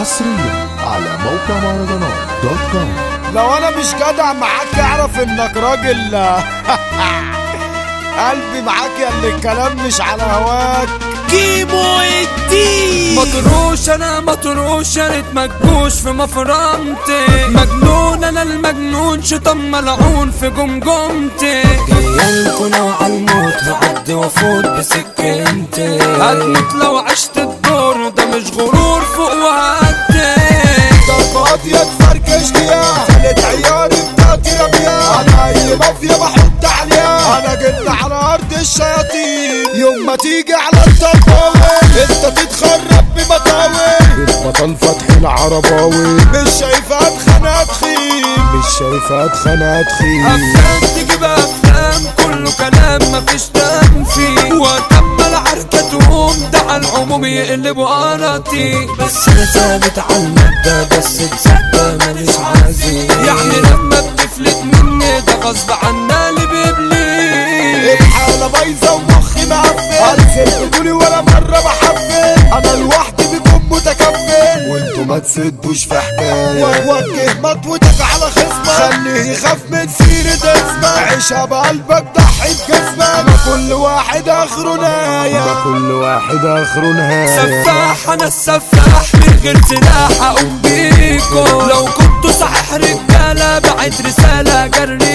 حصريا على موقع مهرجانات دوت كوم لو انا مش جدع معاك اعرف انك راجل قلبي معاك يا اللي الكلام مش على هواك كيمو الدين مطروش انا مطروش يا ريت مكبوش في مفرمتي مجنون انا المجنون شيطان ملعون في جمجمتي جايلكوا لو عالموت هعدي وافوت بسكنتي هتموت لو عشت الدور ده مش غرور فوق وهدي ضربات يا تفركش يا خلت عياري بتاعتي ربيا انا اي مافيا بحط عليها انا جيت على ارض الشياطين يوم ما تيجي على الطباوي انت تتخرب بمطاوي البطل فتحي العرباوي مش شايفها اتخانق تخين مش شايفها اتخانق تخين افلام تجيب افلام كله كلام مفيش دم فيه واكمل عركتهم ده على العموم يقلبوا قرطي بس انا ثابت على المبدا بس تصدق ماليش عزيز يعني لما بتفلت مني ده غصب عنا اللي بيبلي الحالة بايظة ومخي مقفل هنزل بدوني ولا مرة بحفل أنا لوحدي بكون متكفل وانتوا ما تسدوش في حكاية وجه مطوتك على خصمك خليه يخاف من سيرة اسمك عيشها بقلبك ضحي بجسمك ما كل واحد آخره ناية ما كل واحد آخره نهاية سفاح انا السفاح من غير سلاح اقوم بيكو لو كنتوا صحيح رجاله بعت رساله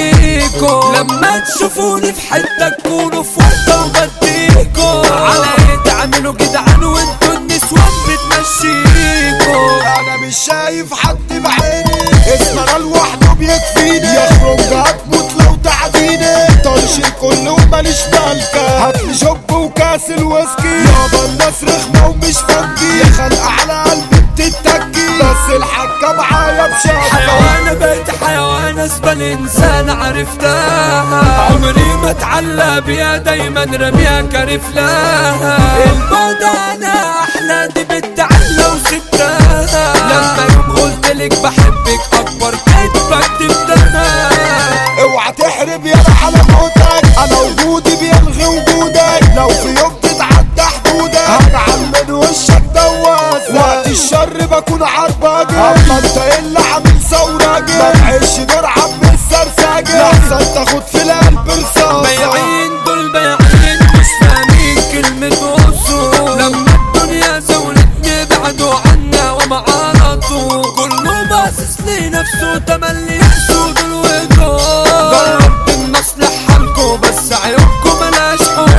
جريكو لما تشوفوني في حته تكونوا في ورطه وبديكو على ايه تعملوا جدعان وانتوا النسوان بتمشيكو انا مش شايف حد بعيني اسمنا لوحده بيكفيني يخرج هتموت لو تعديني طرش الكل وماليش مالكة هاتلي شوب وكاس الويسكي يابا الناس رخمة ومش فانكي يا خلقة على قلبي بتتكي بس الحكة معايا بشكة حيوانة بقيت حيوانة اسبل انسان عرفتها عمري ما اتعلى بيها دايما رميها كرف لها البعد انا احلى دي بتعلى وسبتها لما يوم قلتلك بحبك اكبر كدبك تبتها اوعى تحرب يالا على موتك انا وجودي بيلغي وجودك لو في يوم تتعدى حدودك هجعل من وشك دواسة وقت الشر بكون عرباجي اما انت اللي عامل ثوراجي ما تعيش نار عم السرساجي لحظة تاخد في القلب رصاصة بياعين دول بياعين مش فاهمين كلمة وصول لما الدنيا زولتني بعدوا عنا وما عرضوا كله باصص لنفسه تملي يحسود الوجود جربت النصلح حالكوا بس عيوبكم ملاش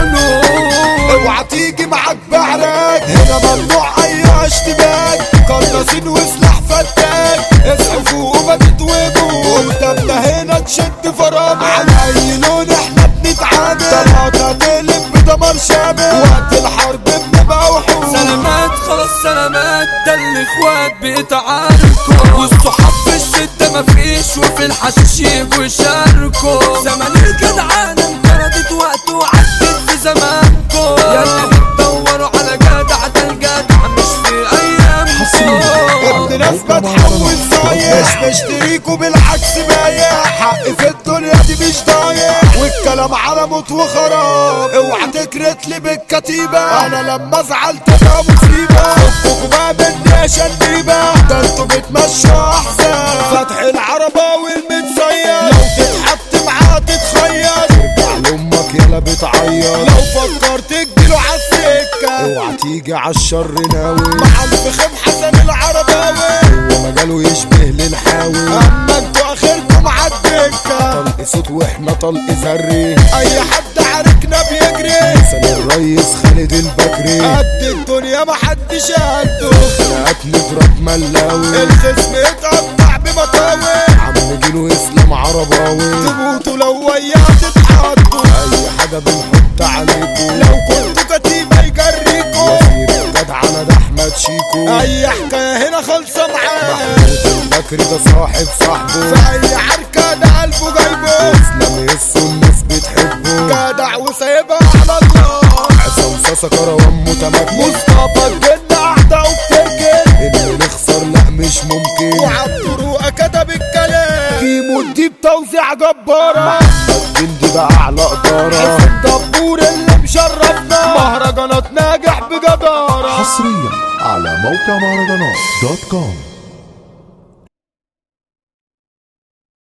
حلول اوعى تيجي معاك بعرك هنا ممنوع اي اشتباك قناصين وسلاح فتاك اصحوا فوق وما تتوبوا قدامنا هنا تشد فرامل على اي لون احنا بنتعامل طلعت هتقلب بدمار شامل وقت الحرب بنبقى وحوش سلامات خلاص سلامات ده الاخوات بيتعاركوا والصحاب في الشدة مفيش وفي الحشيش يجوا يشاركوا زمن الجدعانة انقرضت وقت وعدت في زمانكوا يا اللي بتدوروا على جدع ده الجدع مش في ايامكوا ابن ناس بتحول صايع بشتريكوا بالعكس بايع حق في الدنيا دي مش ضايع والكلام على موت وخراب اوعى تكرت لي بالكتيبة انا لما ازعل تبقى مصيبة فكوا بقى مني يا شنيبة ده انتوا بتمشوا احزان فتح العربة والمتصير لو تتحط معاه تتخير ترجع لامك يلا بتعيط لو فكرت تجيله عالسكة اوعى تيجي عالشر ناوي مع الفخم حسن العرباوي هو مجاله يشبه للحاوي اما انتوا اخركم عالدكة طلق صوت واحنا طلق ذري اي حد عاركنا بيجري حسن الريس خالد البكري قد الدنيا محدش قده خناقات نضرب ملاوي الخصم يتقطع بمطاوي عم جيلو اسلام عرباوي تموتوا لو وياه تتحطوا اي حاجة بنحط عليكم لو كنتوا كتيبة يجريكوا وزير الجدعنة ده احمد شيكو اي حكاية هنا خالصة معاه محمود البكري ده صاحب صاحبه في اي عركة ده قلبه جايبه اسلام يسو الناس بتحبه جدع وسايبها على الله عصام صاصة كروان متمكن مصطفى الجن اعداء وبتركن اللي نخسر لا مش ممكن وعالطرق كتب الكلام كيمو دي بتوزيع جبارة محمد جندي ده اعلى قدارة الدبور اللي مشرفنا مهرجانات ناجح بجدارة حصريا على موقع مهرجانات دوت كوم